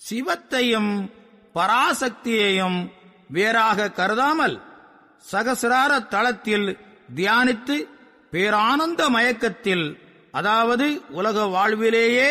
சிவத்தையும் பராசக்தியையும் வேறாக கருதாமல் சகசிரார தளத்தில் தியானித்து பேரானந்த மயக்கத்தில் அதாவது உலக வாழ்விலேயே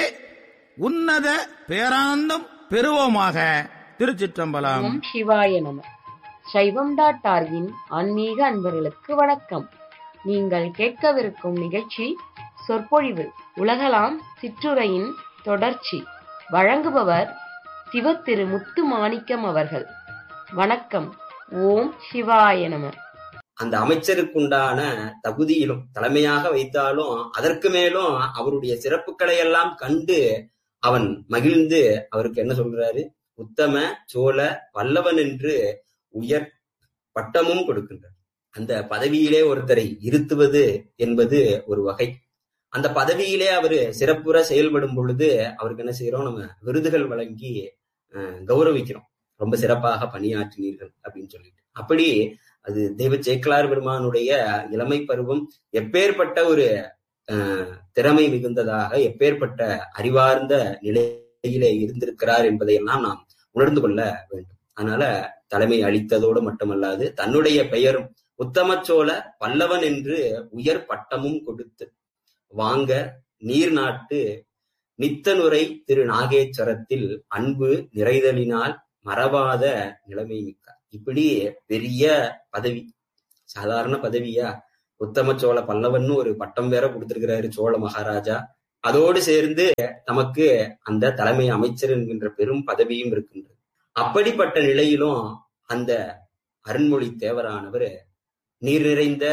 உன்னத பேரானந்தம் பெறுவோமாக திருச்சிற்றம்பலம் ஓம் சிவாய நம சைவம் டாட் ஆர்கின் ஆன்மீக அன்பர்களுக்கு வணக்கம் நீங்கள் கேட்கவிருக்கும் நிகழ்ச்சி சொற்பொழிவு உலகலாம் சிற்றுரையின் தொடர்ச்சி வழங்குபவர் சிவ திரு முத்து மாணிக்கம் அவர்கள் வணக்கம் ஓம் சிவாய நம அந்த அமைச்சருக்குண்டான தகுதியிலும் தலைமையாக வைத்தாலும் அதற்கு மேலும் அவருடைய சிறப்புகளை எல்லாம் கண்டு அவன் மகிழ்ந்து அவருக்கு என்ன சொல்றாரு உத்தம சோழ வல்லவன் என்று உயர் பட்டமும் கொடுக்கின்றார் அந்த பதவியிலே ஒருத்தரை இருத்துவது என்பது ஒரு வகை அந்த பதவியிலே அவரு சிறப்புற செயல்படும் பொழுது அவருக்கு என்ன செய்யறோம் நம்ம விருதுகள் வழங்கி அஹ், கௌரவிக்கிறோம் ரொம்ப சிறப்பாக பணியாற்றினீர்கள் அப்படின்னு சொல்லிட்டு அப்படி அது தெய்வ சேக்கலார் பெருமானுடைய இளமை பருவம் எப்பேற்பட்ட ஒரு அஹ், திறமை மிகுந்ததாக எப்பேற்பட்ட அறிவார்ந்த நிலையிலே இருந்திருக்கிறார் என்பதையெல்லாம் நாம் உணர்ந்து கொள்ள வேண்டும் அதனால தலைமை அளித்ததோடு மட்டுமல்லாது தன்னுடைய பெயரும் உத்தமச்சோழ பல்லவன் என்று உயர் பட்டமும் கொடுத்து வாங்க நீர் நாட்டு நித்தனுரை திரு நாகேஸ்வரத்தில் அன்பு நிறைதலினால் மறவாத நிலைமை மிக்கார் இப்படி பெரிய பதவி சாதாரண பதவியா உத்தம சோழ பல்லவன்னு ஒரு பட்டம் வேற கொடுத்திருக்கிறாரு சோழ மகாராஜா அதோடு சேர்ந்து நமக்கு அந்த தலைமை அமைச்சர் என்கின்ற பெரும் பதவியும் இருக்கின்றது அப்படிப்பட்ட நிலையிலும் அந்த அருண்மொழி தேவரானவர் நீர் நிறைந்த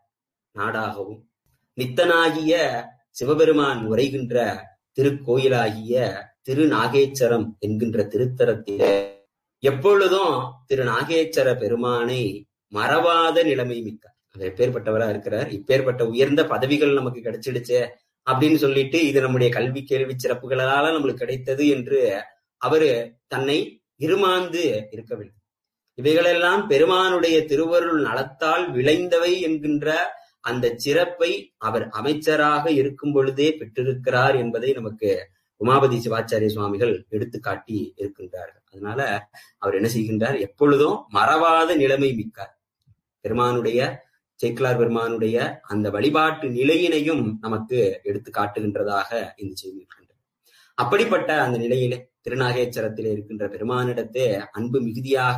நாடாகவும் நித்தனாகிய சிவபெருமான் உரைகின்ற திருக்கோயிலாகிய திரு நாகேச்சரம் என்கின்ற திருத்தலத்திலே எப்பொழுதும் திரு நாகேச்சர பெருமானை மறவாத நிலைமை மிக்க அவர் எப்பேற்பட்டவரா இருக்கிறார் இப்பேற்பட்ட உயர்ந்த பதவிகள் நமக்கு கிடைச்சிடுச்சே அப்படின்னு சொல்லிட்டு இது நம்முடைய கல்வி கேள்வி சிறப்புகளால நம்மளுக்கு கிடைத்தது என்று அவரு தன்னை இருமாந்து இருக்கவில்லை இவைகளெல்லாம் பெருமானுடைய திருவருள் நலத்தால் விளைந்தவை என்கின்ற அந்த சிறப்பை அவர் அமைச்சராக இருக்கும் பொழுதே பெற்றிருக்கிறார் என்பதை நமக்கு உமாபதி சிவாச்சாரிய சுவாமிகள் எடுத்து காட்டி இருக்கின்றார்கள் அதனால அவர் என்ன செய்கின்றார் எப்பொழுதும் மறவாத நிலைமை மிக்கார் பெருமானுடைய சேக்கிலார் பெருமானுடைய அந்த வழிபாட்டு நிலையினையும் நமக்கு எடுத்து காட்டுகின்றதாக இந்த செய்தி இருக்கின்றது அப்படிப்பட்ட அந்த நிலையிலே திருநாகேச்சரத்திலே இருக்கின்ற பெருமானிடத்தே அன்பு மிகுதியாக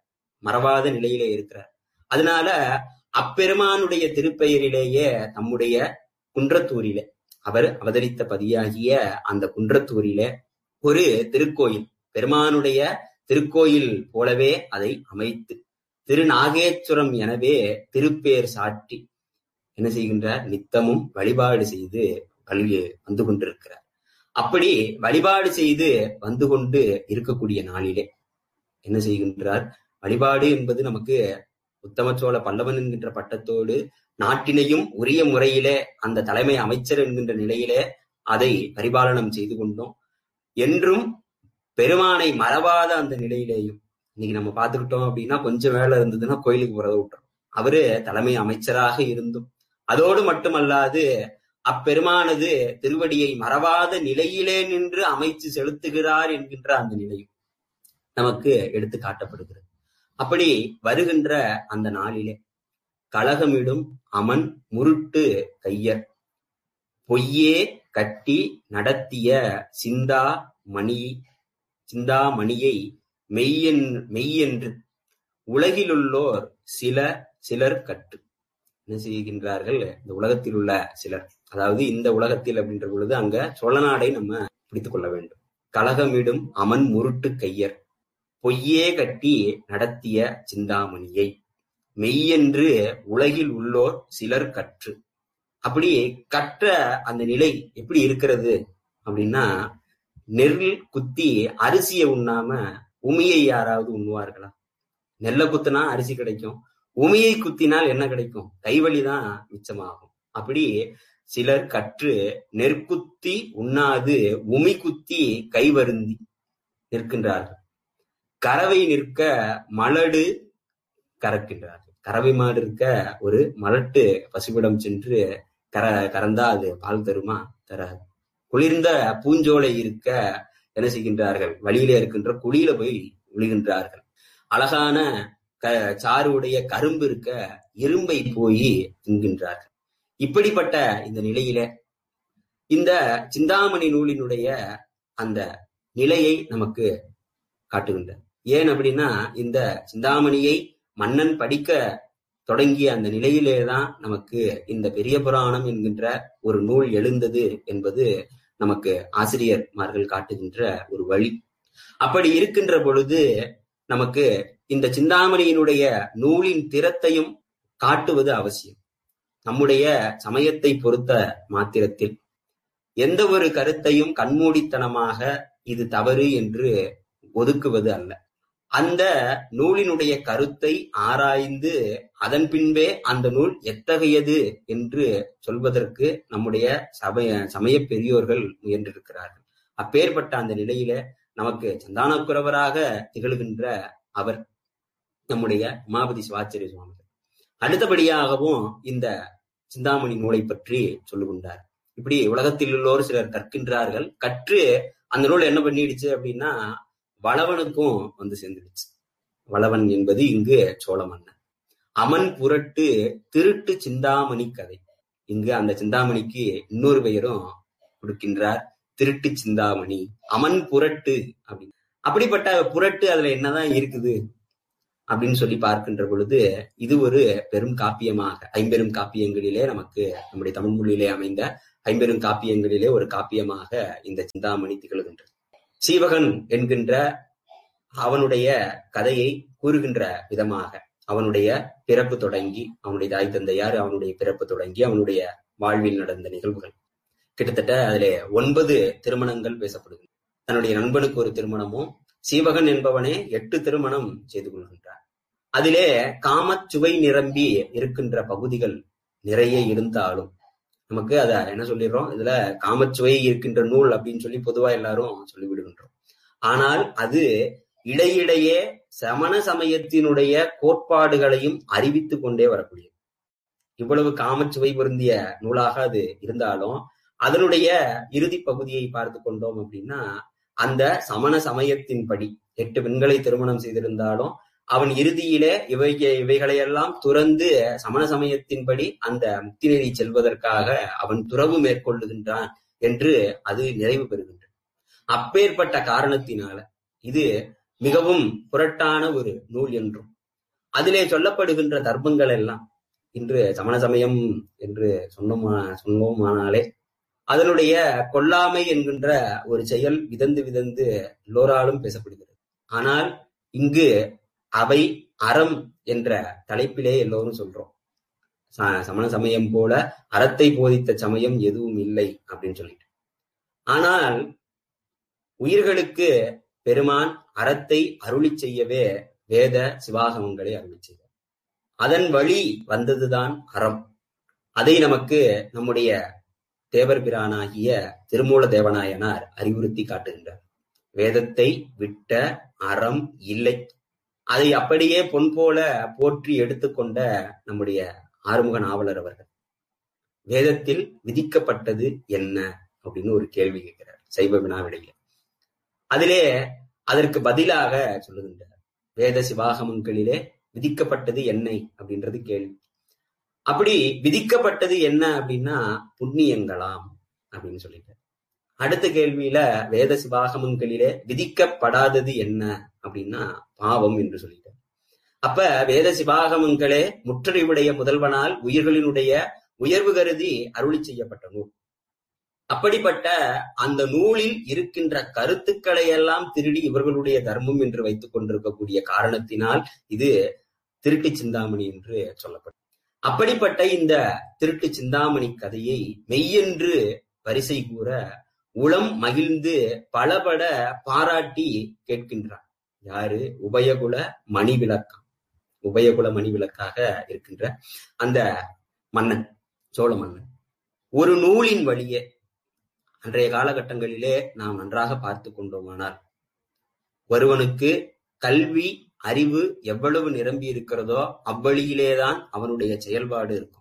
மறவாத நிலையிலே இருக்கிறார் அதனால அப்பெருமானுடைய திருப்பெயரிலேயே நம்முடைய குன்றத்தூரிலே அவர் அவதரித்த பதியாகிய அந்த குன்றத்தூரிலே ஒரு திருக்கோயில் பெருமானுடைய திருக்கோயில் போலவே அதை அமைத்து திருநாகேஸ்வரம் எனவே திருப்பேர் சாட்டி என்ன செய்கின்றார் நித்தமும் வழிபாடு செய்து வழி வந்து கொண்டிருக்கிறார் அப்படி வழிபாடு செய்து வந்து கொண்டு இருக்கக்கூடிய நாளிலே என்ன செய்கின்றார் வழிபாடு என்பது நமக்கு உத்தமச்சோழ பல்லவன் என்கின்ற பட்டத்தோடு நாட்டினையும் உரிய முறையிலே அந்த தலைமை அமைச்சர் என்கின்ற நிலையிலே அதை பரிபாலனம் செய்து கொண்டோம் என்றும் பெருமானை மறவாத அந்த நிலையிலேயும் இன்னைக்கு நம்ம பார்த்துக்கிட்டோம் அப்படின்னா கொஞ்சம் வேலை இருந்ததுன்னா கோயிலுக்கு போறத விட்டுறோம் அவரு தலைமை அமைச்சராக இருந்தும் அதோடு மட்டுமல்லாது அப்பெருமானது திருவடியை மறவாத நிலையிலே நின்று அமைச்சு செலுத்துகிறார் என்கின்ற அந்த நிலையும் நமக்கு எடுத்து காட்டப்படுகிறது அப்படி வருகின்ற அந்த நாளிலே கலகமிடும் அமன் முருட்டு கையர் பொய்யே கட்டி நடத்திய சிந்தா மணி சிந்தாமணியை மெய்யென் மெய்யென்று உலகிலுள்ளோர் சில சிலர் கற்று என்ன செய்கின்றார்கள் இந்த உலகத்தில் உள்ள சிலர் அதாவது இந்த உலகத்தில் அப்படின்ற பொழுது அங்க சோழநாடை நம்ம பிடித்துக் கொள்ள வேண்டும் கலகமிடும் அமன் முருட்டு கையர் பொய்யே கட்டி நடத்திய சிந்தாமணியை மெய்யென்று உலகில் உள்ளோர் சிலர் கற்று அப்படி கற்ற அந்த நிலை எப்படி இருக்கிறது அப்படின்னா நெல் குத்தி அரிசியை உண்ணாம உமியை யாராவது உண்ணுவார்களா நெல்லை குத்துனா அரிசி கிடைக்கும் உமியை குத்தினால் என்ன கிடைக்கும் கைவழிதான் மிச்சமாகும் அப்படி சிலர் கற்று நெற்குத்தி உண்ணாது உமி குத்தி கைவருந்தி நிற்கின்றார்கள் கறவை நிற்க மலடு கறக்கின்றார்கள் கறவை மாடு இருக்க ஒரு மலட்டு பசுவிடம் சென்று கர கறந்தா அது பால் தருமா தராது குளிர்ந்த பூஞ்சோலை இருக்க என்ன செய்கின்றார்கள் வழியில இருக்கின்ற குழியில போய் விழுகின்றார்கள் அழகான க சாறுடைய கரும்பு இருக்க இரும்பை போய் தின்கின்றார்கள் இப்படிப்பட்ட இந்த நிலையில இந்த சிந்தாமணி நூலினுடைய அந்த நிலையை நமக்கு காட்டுகின்றார் ஏன் அப்படின்னா இந்த சிந்தாமணியை மன்னன் படிக்க தொடங்கிய அந்த நிலையிலேதான் நமக்கு இந்த பெரிய புராணம் என்கின்ற ஒரு நூல் எழுந்தது என்பது நமக்கு ஆசிரியர்மார்கள் காட்டுகின்ற ஒரு வழி அப்படி இருக்கின்ற பொழுது நமக்கு இந்த சிந்தாமணியினுடைய நூலின் திறத்தையும் காட்டுவது அவசியம் நம்முடைய சமயத்தை பொறுத்த மாத்திரத்தில் எந்த ஒரு கருத்தையும் கண்மூடித்தனமாக இது தவறு என்று ஒதுக்குவது அல்ல அந்த நூலினுடைய கருத்தை ஆராய்ந்து அதன் பின்பே அந்த நூல் எத்தகையது என்று சொல்வதற்கு நம்முடைய சமய சமய பெரியோர்கள் முயன்றிருக்கிறார்கள் அப்பேற்பட்ட அந்த நிலையில நமக்கு சந்தானக்குறவராக திகழ்கின்ற அவர் நம்முடைய உமாபதி சிவாச்சாரிய சுவாமிகள் அடுத்தபடியாகவும் இந்த சிந்தாமணி நூலை பற்றி சொல்லுகின்றார் இப்படி உலகத்தில் உள்ளோர் சிலர் கற்கின்றார்கள் கற்று அந்த நூல் என்ன பண்ணிடுச்சு அப்படின்னா வளவனுக்கும் வந்து சேர்ந்துடுச்சு வளவன் என்பது இங்கு சோழ மன்னன் அமன் புரட்டு திருட்டு சிந்தாமணி கதை இங்கு அந்த சிந்தாமணிக்கு இன்னொரு பெயரும் கொடுக்கின்றார் திருட்டு சிந்தாமணி அமன் புரட்டு அப்படின்னு அப்படிப்பட்ட புரட்டு அதுல என்னதான் இருக்குது அப்படின்னு சொல்லி பார்க்கின்ற பொழுது இது ஒரு பெரும் காப்பியமாக ஐம்பெரும் காப்பியங்களிலே நமக்கு நம்முடைய தமிழ் மொழியிலே அமைந்த ஐம்பெரும் காப்பியங்களிலே ஒரு காப்பியமாக இந்த சிந்தாமணி திகழ்கின்றது சீவகன் என்கின்ற அவனுடைய கதையை கூறுகின்ற விதமாக அவனுடைய பிறப்பு தொடங்கி அவனுடைய தாய் தந்தையார் அவனுடைய பிறப்பு தொடங்கி அவனுடைய வாழ்வில் நடந்த நிகழ்வுகள் கிட்டத்தட்ட அதிலே ஒன்பது திருமணங்கள் பேசப்படுகின்றன தன்னுடைய நண்பனுக்கு ஒரு திருமணமும் சீவகன் என்பவனே எட்டு திருமணம் செய்து கொள்கின்றார் அதிலே காமச் சுவை நிரம்பி இருக்கின்ற பகுதிகள் நிறைய இருந்தாலும் நமக்கு அத என்ன சொல்லிடுறோம் இதுல காமச்சுவை இருக்கின்ற நூல் அப்படின்னு சொல்லி பொதுவா எல்லாரும் சொல்லிவிடுகின்றோம் ஆனால் அது இடையிடையே சமண சமயத்தினுடைய கோட்பாடுகளையும் அறிவித்துக் கொண்டே வரக்கூடியது இவ்வளவு காமச்சுவை பொருந்திய நூலாக அது இருந்தாலும் அதனுடைய இறுதி பகுதியை பார்த்து கொண்டோம் அப்படின்னா அந்த சமண சமயத்தின்படி எட்டு பெண்களை திருமணம் செய்திருந்தாலும் அவன் இறுதியிலே இவை இவைகளையெல்லாம் துறந்து சமண சமயத்தின்படி அந்த முக்திநெறி செல்வதற்காக அவன் துறவு மேற்கொள்ளுகின்றான் என்று அது நிறைவு பெறுகின்றது அப்பேற்பட்ட காரணத்தினால இது மிகவும் புரட்டான ஒரு நூல் என்றும் அதிலே சொல்லப்படுகின்ற தர்மங்கள் எல்லாம் இன்று சமண சமயம் என்று சொன்னோமா சொன்னோமானாலே அதனுடைய கொல்லாமை என்கின்ற ஒரு செயல் விதந்து விதந்து எல்லோராலும் பேசப்படுகிறது ஆனால் இங்கு அவை அறம் என்ற தலைப்பிலே எல்லோரும் சொல்றோம் சமண சமயம் போல அறத்தை போதித்த சமயம் எதுவும் இல்லை அப்படின்னு சொல்லிட்டு ஆனால் உயிர்களுக்கு பெருமான் அறத்தை அருளி செய்யவே வேத சிவாகமங்களை அருளி செய்தார் அதன் வழி வந்ததுதான் அறம் அதை நமக்கு நம்முடைய தேவர் பிரானாகிய திருமூல தேவநாயனார் அறிவுறுத்தி காட்டுகின்றார் வேதத்தை விட்ட அறம் இல்லை அதை அப்படியே பொன் போல போற்றி எடுத்துக்கொண்ட நம்முடைய ஆறுமுக நாவலர் அவர்கள் வேதத்தில் விதிக்கப்பட்டது என்ன அப்படின்னு ஒரு கேள்வி கேட்கிறார் சைவ வினாவிடையில அதிலே அதற்கு பதிலாக சொல்லுகின்றார் வேத சிவாகமங்களிலே விதிக்கப்பட்டது என்ன அப்படின்றது கேள்வி அப்படி விதிக்கப்பட்டது என்ன அப்படின்னா புண்ணியங்களாம் அப்படின்னு சொல்லிட்டார் அடுத்த கேள்வியில வேத சிவாகமங்களிலே விதிக்கப்படாதது என்ன அப்படின்னா பாவம் என்று சொல்லிட்டார் அப்ப வேத சிவாகமங்களே முற்றறிவுடைய முதல்வனால் உயிர்களினுடைய உயர்வு கருதி அருளி செய்யப்பட்ட நூல் அப்படிப்பட்ட அந்த நூலில் இருக்கின்ற கருத்துக்களை எல்லாம் திருடி இவர்களுடைய தர்மம் என்று வைத்துக் கொண்டிருக்கக்கூடிய காரணத்தினால் இது திருட்டு சிந்தாமணி என்று சொல்லப்படும் அப்படிப்பட்ட இந்த திருட்டு சிந்தாமணி கதையை மெய்யென்று வரிசை கூற உளம் மகிழ்ந்து பலபட பாராட்டி கேட்கின்றார் யாரு உபயகுல மணி விளக்கம் உபயகுல மணி விளக்காக இருக்கின்ற அந்த மன்னன் சோழ மன்னன் ஒரு நூலின் வழியே அன்றைய காலகட்டங்களிலே நாம் நன்றாக பார்த்து கொண்டோமானால் ஒருவனுக்கு கல்வி அறிவு எவ்வளவு நிரம்பி இருக்கிறதோ அவ்வழியிலேதான் அவனுடைய செயல்பாடு இருக்கும்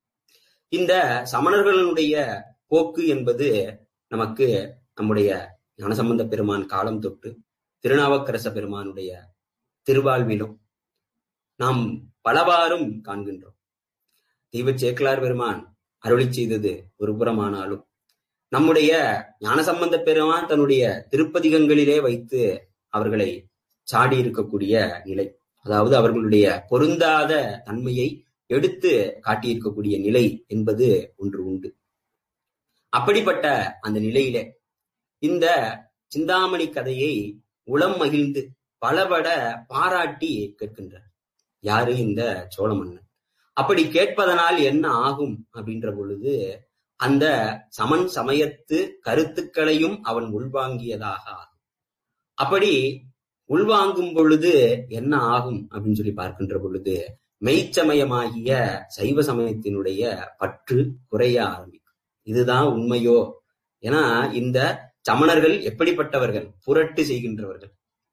இந்த சமணர்களுடைய போக்கு என்பது நமக்கு நம்முடைய ஞானசம்பந்த பெருமான் காலம் தொட்டு திருநாவுக்கரச பெருமானுடைய திருவாழ்விலும் நாம் பலவாறும் காண்கின்றோம் தெய்வ சேக்கலார் பெருமான் அருளி செய்தது ஒரு புறமானாலும் நம்முடைய ஞானசம்பந்த பெருமான் தன்னுடைய திருப்பதிகங்களிலே வைத்து அவர்களை சாடி இருக்கக்கூடிய நிலை அதாவது அவர்களுடைய பொருந்தாத தன்மையை எடுத்து காட்டியிருக்கக்கூடிய நிலை என்பது ஒன்று உண்டு அப்படிப்பட்ட அந்த நிலையிலே இந்த சிந்தாமணி கதையை உளம் மகிழ்ந்து பலபட பாராட்டி கேட்கின்றார் யாரு இந்த சோழ மன்னன் அப்படி கேட்பதனால் என்ன ஆகும் அப்படின்ற பொழுது அந்த சமன் சமயத்து கருத்துக்களையும் அவன் உள்வாங்கியதாக ஆகும் அப்படி உள்வாங்கும் பொழுது என்ன ஆகும் அப்படின்னு சொல்லி பார்க்கின்ற பொழுது மெய்ச்சமயமாகிய சைவ சமயத்தினுடைய பற்று குறைய ஆரம்பிக்கும் இதுதான் உண்மையோ ஏன்னா இந்த சமணர்கள் எப்படிப்பட்டவர்கள் புரட்டு செய்கின்றவர்கள்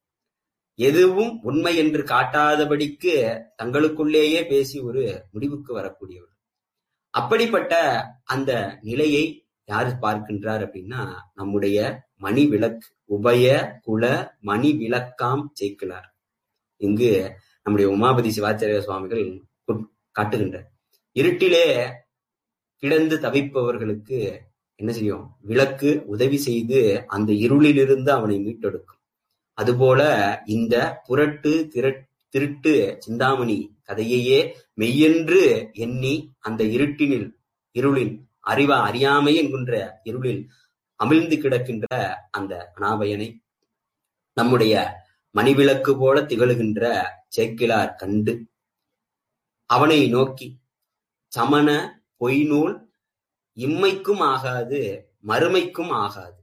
எதுவும் உண்மை என்று காட்டாதபடிக்கு தங்களுக்குள்ளேயே பேசி ஒரு முடிவுக்கு வரக்கூடியவர்கள் அப்படிப்பட்ட அந்த நிலையை யார் பார்க்கின்றார் அப்படின்னா நம்முடைய மணி விளக்கு உபய குல மணி விளக்காம் சேர்க்கிறார் இங்கு நம்முடைய உமாபதி சிவாச்சாரிய சுவாமிகள் காட்டுகின்றார் இருட்டிலே கிடந்து தவிப்பவர்களுக்கு என்ன செய்யும் விளக்கு உதவி செய்து அந்த இருளிலிருந்து அவனை மீட்டெடுக்கும் அதுபோல இந்த புரட்டு திருட்டு சிந்தாமணி கதையையே மெய்யென்று எண்ணி அந்த இருட்டினில் இருளில் அறிவா அறியாமை என்கின்ற இருளில் அமிழ்ந்து கிடக்கின்ற அந்த அனாபயனை நம்முடைய மணிவிளக்கு போல திகழுகின்ற சேக்கிலார் கண்டு அவனை நோக்கி சமண பொய்நூல் இம்மைக்கும் ஆகாது மறுமைக்கும் ஆகாது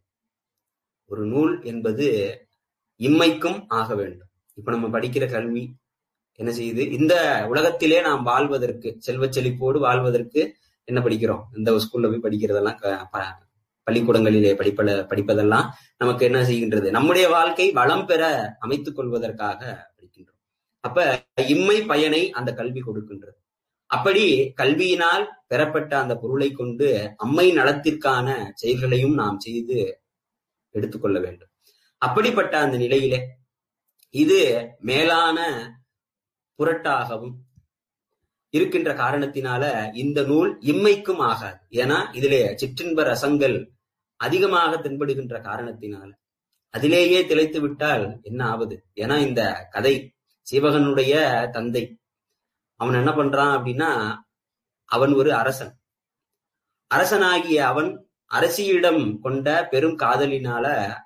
ஒரு நூல் என்பது இம்மைக்கும் ஆக வேண்டும் இப்ப நம்ம படிக்கிற கல்வி என்ன செய்யுது இந்த உலகத்திலே நாம் வாழ்வதற்கு செல்வ செழிப்போடு வாழ்வதற்கு என்ன படிக்கிறோம் இந்த ஸ்கூல்ல போய் படிக்கிறதெல்லாம் பள்ளிக்கூடங்களிலே படிப்பல படிப்பதெல்லாம் நமக்கு என்ன செய்கின்றது நம்முடைய வாழ்க்கை வளம் பெற அமைத்துக் கொள்வதற்காக படிக்கின்றோம் அப்ப இம்மை பயனை அந்த கல்வி கொடுக்கின்றது அப்படி கல்வியினால் பெறப்பட்ட அந்த பொருளை கொண்டு அம்மை நலத்திற்கான செயல்களையும் நாம் செய்து எடுத்துக்கொள்ள வேண்டும் அப்படிப்பட்ட அந்த நிலையிலே இது மேலான புரட்டாகவும் இருக்கின்ற காரணத்தினால இந்த நூல் இம்மைக்கும் ஆகாது ஏன்னா இதிலே சிற்றின்ப ரசங்கள் அதிகமாக தென்படுகின்ற காரணத்தினால அதிலேயே திளைத்து விட்டால் என்ன ஆவது ஏன்னா இந்த கதை சிவகனுடைய தந்தை அவன் என்ன பண்றான் அப்படின்னா அவன் ஒரு அரசன் அரசனாகிய அவன் அரசியிடம் கொண்ட பெரும் காதலினால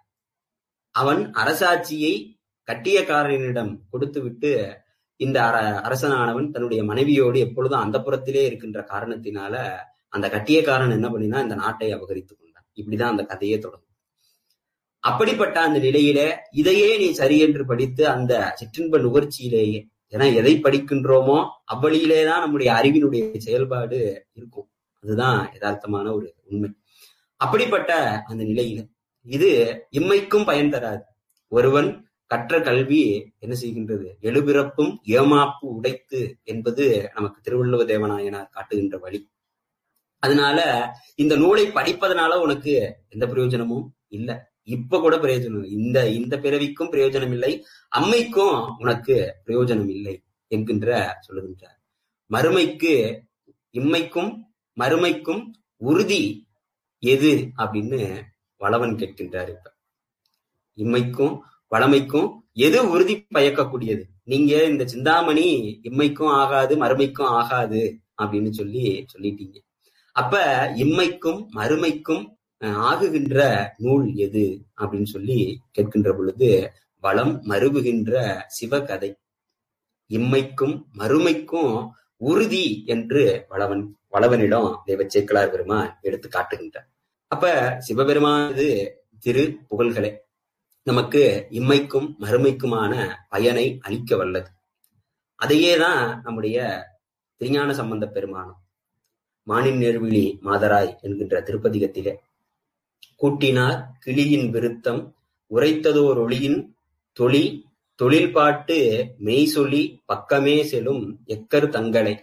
அவன் அரசாட்சியை கட்டியக்காரனிடம் கொடுத்து விட்டு இந்த அர அரசனானவன் தன்னுடைய மனைவியோடு எப்பொழுதும் அந்த புறத்திலே இருக்கின்ற காரணத்தினால அந்த கட்டியக்காரன் என்ன பண்ணினா இந்த நாட்டை அபகரித்துக் கொண்டான் இப்படிதான் அந்த கதையே தொடங்கும் அப்படிப்பட்ட அந்த நிலையிலே இதையே நீ சரி என்று படித்து அந்த சிற்றின்ப நுகர்ச்சியிலேயே ஏன்னா எதை படிக்கின்றோமோ அவ்வழியிலேதான் நம்முடைய அறிவினுடைய செயல்பாடு இருக்கும் அதுதான் யதார்த்தமான ஒரு உண்மை அப்படிப்பட்ட அந்த நிலையில இது இம்மைக்கும் பயன் தராது ஒருவன் கற்ற கல்வி என்ன செய்கின்றது எழுபிறப்பும் ஏமாப்பு உடைத்து என்பது நமக்கு திருவள்ளுவ தேவநாயனார் காட்டுகின்ற வழி அதனால இந்த நூலை படிப்பதனால உனக்கு எந்த பிரயோஜனமும் இல்லை இப்ப கூட பிரயோஜனம் இந்த இந்த பிறவிக்கும் பிரயோஜனம் இல்லை அம்மைக்கும் உனக்கு பிரயோஜனம் இல்லை என்கின்ற சொல்லுகின்றார் மறுமைக்கு இம்மைக்கும் மறுமைக்கும் உறுதி எது அப்படின்னு வளவன் கேட்கின்றார் இப்ப இம்மைக்கும் வளமைக்கும் எது உறுதி பயக்கக்கூடியது நீங்க இந்த சிந்தாமணி இம்மைக்கும் ஆகாது மறுமைக்கும் ஆகாது அப்படின்னு சொல்லி சொல்லிட்டீங்க அப்ப இம்மைக்கும் மறுமைக்கும் ஆகுகின்ற நூல் எது அப்படின்னு சொல்லி கேட்கின்ற பொழுது வளம் மறுவுகின்ற சிவகதை இம்மைக்கும் மறுமைக்கும் உறுதி என்று வளவன் வளவனிடம் தேவச்சேக்கலார் பெருமான் எடுத்து காட்டுகின்றார் அப்ப சிவபெருமான் இது திரு புகழ்களை நமக்கு இம்மைக்கும் மறுமைக்குமான பயனை அளிக்க வல்லது அதையே தான் நம்முடைய திருஞான சம்பந்த பெருமானம் மானின் நெருவிழி மாதராய் என்கின்ற திருப்பதிகத்திலே கூட்டினார் கிளியின் விருத்தம் உரைத்ததோர் ஒளியின் தொழி தொழில் பாட்டு மெய் சொல்லி பக்கமே செலும் எக்கர் தங்களை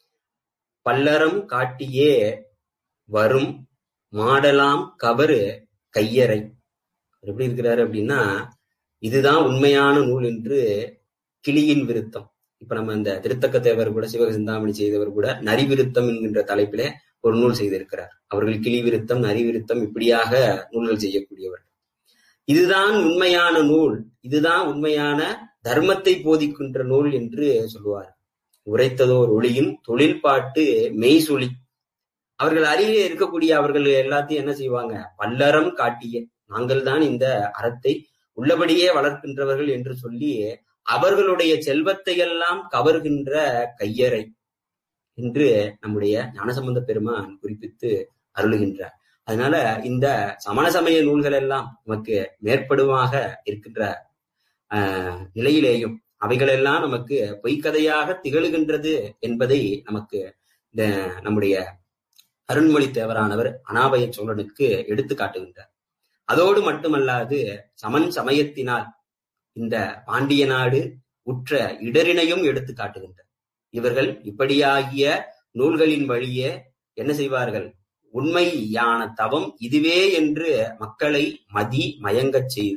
பல்லறம் காட்டியே வரும் மாடலாம் கவரு கையறை அவர் எப்படி இருக்கிறாரு அப்படின்னா இதுதான் உண்மையான நூல் என்று கிளியின் விருத்தம் இப்ப நம்ம இந்த திருத்தக்க தேவர் கூட சிவக சிந்தாமணி செய்தவர் கூட நரி விருத்தம் என்கின்ற தலைப்பிலே ஒரு நூல் செய்திருக்கிறார் அவர்கள் கிளி விருத்தம் நரி விருத்தம் இப்படியாக நூல்கள் செய்யக்கூடியவர் இதுதான் உண்மையான நூல் இதுதான் உண்மையான தர்மத்தை போதிக்கின்ற நூல் என்று சொல்லுவார் உரைத்ததோர் ஒளியின் தொழில்பாட்டு மெய்சொலி அவர்கள் அருகே இருக்கக்கூடிய அவர்கள் எல்லாத்தையும் என்ன செய்வாங்க பல்லறம் காட்டிய நாங்கள் தான் இந்த அறத்தை உள்ளபடியே வளர்க்கின்றவர்கள் என்று சொல்லி அவர்களுடைய செல்வத்தை எல்லாம் கவர்கின்ற கையறை என்று நம்முடைய ஞானசம்பந்த பெருமான் குறிப்பித்து அருளுகின்றார் அதனால இந்த சமண சமய நூல்கள் எல்லாம் நமக்கு மேற்படுமாக இருக்கின்ற ஆஹ் நிலையிலேயும் அவைகளெல்லாம் நமக்கு பொய்க்கதையாக திகழுகின்றது என்பதை நமக்கு இந்த நம்முடைய அருண்மொழி தேவரானவர் அனாபய சோழனுக்கு எடுத்து காட்டுகின்றார் அதோடு மட்டுமல்லாது சமன் சமயத்தினால் இந்த பாண்டிய நாடு உற்ற இடரினையும் எடுத்து காட்டுகின்றார் இவர்கள் இப்படியாகிய நூல்களின் வழியே என்ன செய்வார்கள் உண்மையான தவம் இதுவே என்று மக்களை மதி மயங்கச் செய்து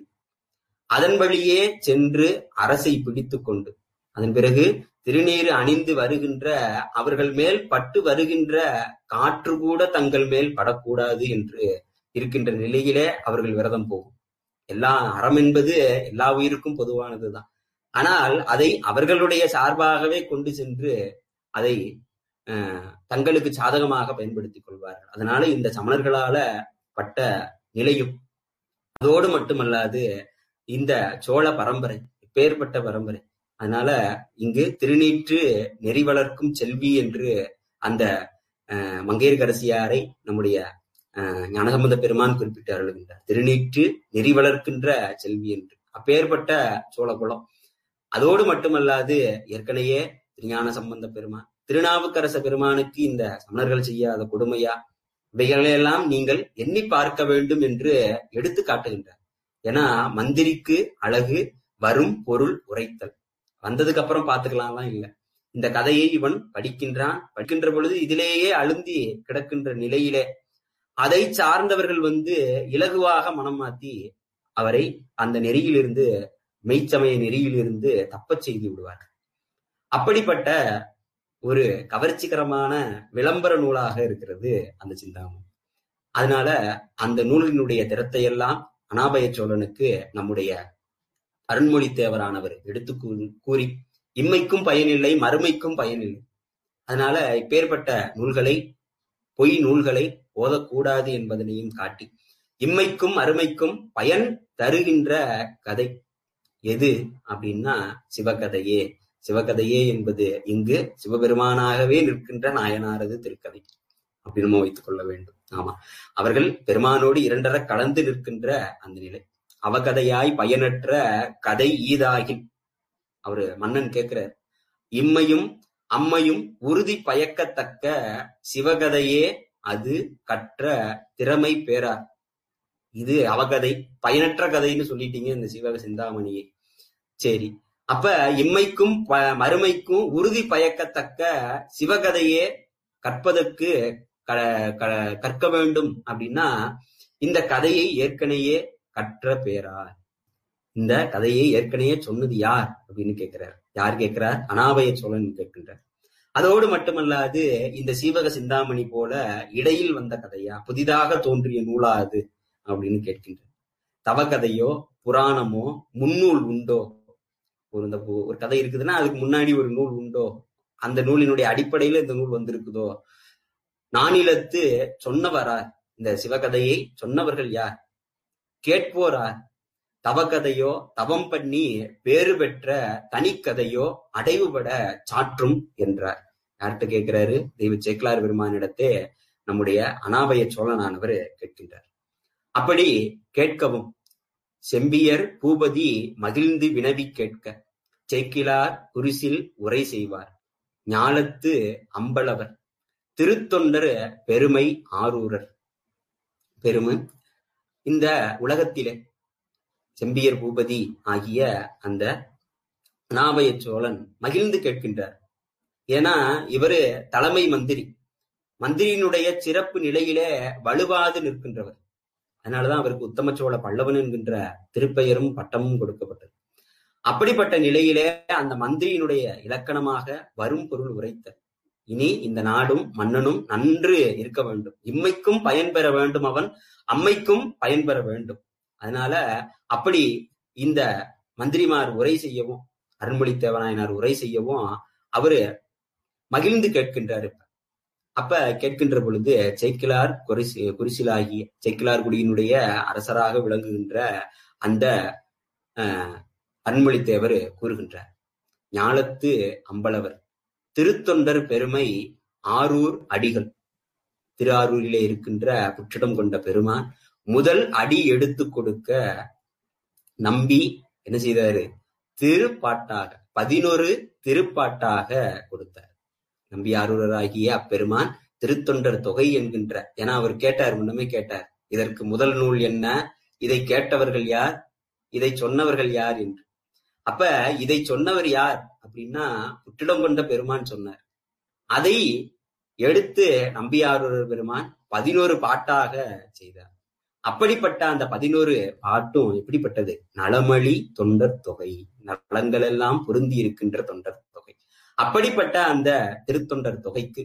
அதன் வழியே சென்று அரசை பிடித்துக் கொண்டு அதன் பிறகு திருநீறு அணிந்து வருகின்ற அவர்கள் மேல் பட்டு வருகின்ற காற்று கூட தங்கள் மேல் படக்கூடாது என்று இருக்கின்ற நிலையிலே அவர்கள் விரதம் போகும் எல்லா அறம் என்பது எல்லா உயிருக்கும் பொதுவானதுதான் ஆனால் அதை அவர்களுடைய சார்பாகவே கொண்டு சென்று அதை அஹ், தங்களுக்கு சாதகமாக பயன்படுத்திக் கொள்வார்கள் அதனால இந்த சமணர்களால பட்ட நிலையும் அதோடு மட்டுமல்லாது இந்த சோழ பரம்பரை இப்பேற்பட்ட பரம்பரை அதனால இங்கு திருநீற்று நெறி வளர்க்கும் செல்வி என்று அந்த அஹ், மங்கையர்கரசியாரை நம்முடைய அஹ், ஞானசம்பந்த பெருமான் குறிப்பிட்டு அருளுகின்றார் திருநீற்று நெறி வளர்க்கின்ற செல்வி என்று அப்பேற்பட்ட சோழகுலம் அதோடு மட்டுமல்லாது ஏற்கனவே திருஞான சம்பந்த பெருமான் திருநாவுக்கரச பெருமானுக்கு இந்த சமணர்கள் செய்யாத கொடுமையா இவைகளையெல்லாம் நீங்கள் எண்ணி பார்க்க வேண்டும் என்று எடுத்து காட்டுகின்றார் ஏன்னா மந்திரிக்கு அழகு வரும் பொருள் உரைத்தல் வந்ததுக்கு அப்புறம் பாத்துக்கலாம்லாம் இல்ல இந்த கதையை இவன் படிக்கின்றான் படிக்கின்ற பொழுது இதிலேயே அழுந்தி கிடக்கின்ற நிலையிலே அதை சார்ந்தவர்கள் வந்து இலகுவாக மனம் மாத்தி அவரை அந்த நெறியிலிருந்து மெய்ச்சமய நெறியிலிருந்து தப்பச் செய்து விடுவார்கள் அப்படிப்பட்ட ஒரு கவர்ச்சிகரமான விளம்பர நூலாக இருக்கிறது அந்த சிந்தாமணி அதனால அந்த நூலினுடைய திறத்தை எல்லாம் அனாபய சோழனுக்கு நம்முடைய அருண்மொழி தேவரானவர் எடுத்து கூறி- கூறி இம்மைக்கும் பயனில்லை மறுமைக்கும் பயனில்லை அதனால இப்பேற்பட்ட நூல்களை பொய் நூல்களை ஓதக்கூடாது என்பதனையும் காட்டி இம்மைக்கும் அருமைக்கும் பயன் தருகின்ற கதை எது அப்படின்னா சிவகதையே சிவகதையே என்பது இங்கு சிவபெருமானாகவே நிற்கின்ற நாயனாரது திருக்கதை அப்படி நம்ம வைத்துக் கொள்ள வேண்டும் ஆமா அவர்கள் பெருமானோடு இரண்டர கலந்து நிற்கின்ற அந்த நிலை அவகதையாய் பயனற்ற கதை ஈதாகின் அவரு மன்னன் கேட்கிறார் இம்மையும் அம்மையும் உறுதி பயக்கத்தக்க சிவகதையே அது கற்ற திறமை பேரார் இது அவகதை பயனற்ற கதைன்னு சொல்லிட்டீங்க இந்த சிவக சிந்தாமணியை சரி அப்ப இம்மைக்கும் ப- மறுமைக்கும் உறுதி பயக்கத்தக்க சிவகதையே கற்பதற்கு க- க- கற்க வேண்டும் அப்படின்னா இந்த கதையை ஏற்கனவே கற்ற பேரார் இந்த கதையை ஏற்கனவே சொன்னது யார் அப்படின்னு கேட்கிறார் யார் கேட்கிறார் அனாபய சோழன் கேட்கின்றார் அதோடு மட்டுமல்லாது இந்த சீவக சிந்தாமணி போல இடையில் வந்த கதையா புதிதாக தோன்றிய நூலா அது அப்படின்னு கேட்கின்றார் தவக்கதையோ புராணமோ முன்னூல் உண்டோ ஒரு இந்த பு- ஒரு கதை இருக்குதுன்னா அதுக்கு முன்னாடி ஒரு நூல் உண்டோ அந்த நூலினுடைய அடிப்படையில இந்த நூல் வந்திருக்குதோ நானிலத்து சொன்னவரார் இந்த சிவகதையை சொன்னவர்கள் யார் கேட்போரார் தவக்கதையோ தவம் பண்ணி பேறு பெற்ற தனிக்கதையோ அடைவுபட சாற்றும் என்றார் யார்கிட்ட கேட்கிறாரு தெய்வ சேக்கலார் பெருமானிடத்தே நம்முடைய அனாபய சோழனானவர் கேட்கின்றார் அப்படி கேட்கவும் செம்பியர் பூபதி மகிழ்ந்து வினவி கேட்க சேக்கிலார் குரிசில் உரை செய்வார் ஞாலத்து அம்பலவர் திருத்தொண்டர் பெருமை ஆரூரர் பெருமை இந்த உலகத்திலே செம்பியர் பூபதி ஆகிய அந்த அனாபய சோழன் மகிழ்ந்து கேட்கின்றார் ஏன்னா இவரு தலைமை மந்திரி மந்திரியினுடைய சிறப்பு நிலையிலே வலுவாது நிற்கின்றவர் அதனாலதான் அவருக்கு உத்தமச்சோழ பல்லவன் என்கின்ற திருப்பெயரும் பட்டமும் கொடுக்கப்பட்டது அப்படிப்பட்ட நிலையிலே அந்த மந்திரியினுடைய இலக்கணமாக வரும் பொருள் உரைத்த இனி இந்த நாடும் மன்னனும் நன்று இருக்க வேண்டும் இம்மைக்கும் பயன்பெற வேண்டும் அவன் அம்மைக்கும் பயன்பெற வேண்டும் அதனால அப்படி இந்த மந்திரிமார் உரை செய்யவும் அருண்மொழி தேவநாயனார் உரை செய்யவும் அவரு மகிழ்ந்து கேட்கின்றார் இப்ப அப்ப கேட்கின்ற பொழுது சேக்கிலார் குறிசி குறிசிலாகிய சேக்கிலார் குடியினுடைய அரசராக விளங்குகின்ற அந்த அஹ், அருண்மொழி தேவர் கூறுகின்றார் ஞாலத்து அம்பலவர் திருத்தொண்டர் பெருமை ஆரூர் அடிகள் திருஆரூரிலே இருக்கின்ற புற்றிடம் கொண்ட பெருமான் முதல் அடி எடுத்து கொடுக்க நம்பி என்ன செய்தாரு திருப்பாட்டாக பதினொரு திருப்பாட்டாக கொடுத்தார் நம்பி ஆரூரராகிய அப்பெருமான் திருத்தொண்டர் தொகை என்கின்ற ஏன்னா அவர் கேட்டார் முன்னமே கேட்டார் இதற்கு முதல் நூல் என்ன இதை கேட்டவர்கள் யார் இதை சொன்னவர்கள் யார் என்று அப்ப இதை சொன்னவர் யார் அப்படின்னா புற்றிடம் கொண்ட பெருமான் சொன்னார் அதை எடுத்து நம்பியாரூரர் பெருமான் பதினோரு பாட்டாக செய்தார் அப்படிப்பட்ட அந்த பதினோரு பாட்டும் எப்படிப்பட்டது நலமளி தொண்டர் தொகை நலங்கள் எல்லாம் பொருந்தி இருக்கின்ற தொண்டர் தொகை அப்படிப்பட்ட அந்த திருத்தொண்டர் தொகைக்கு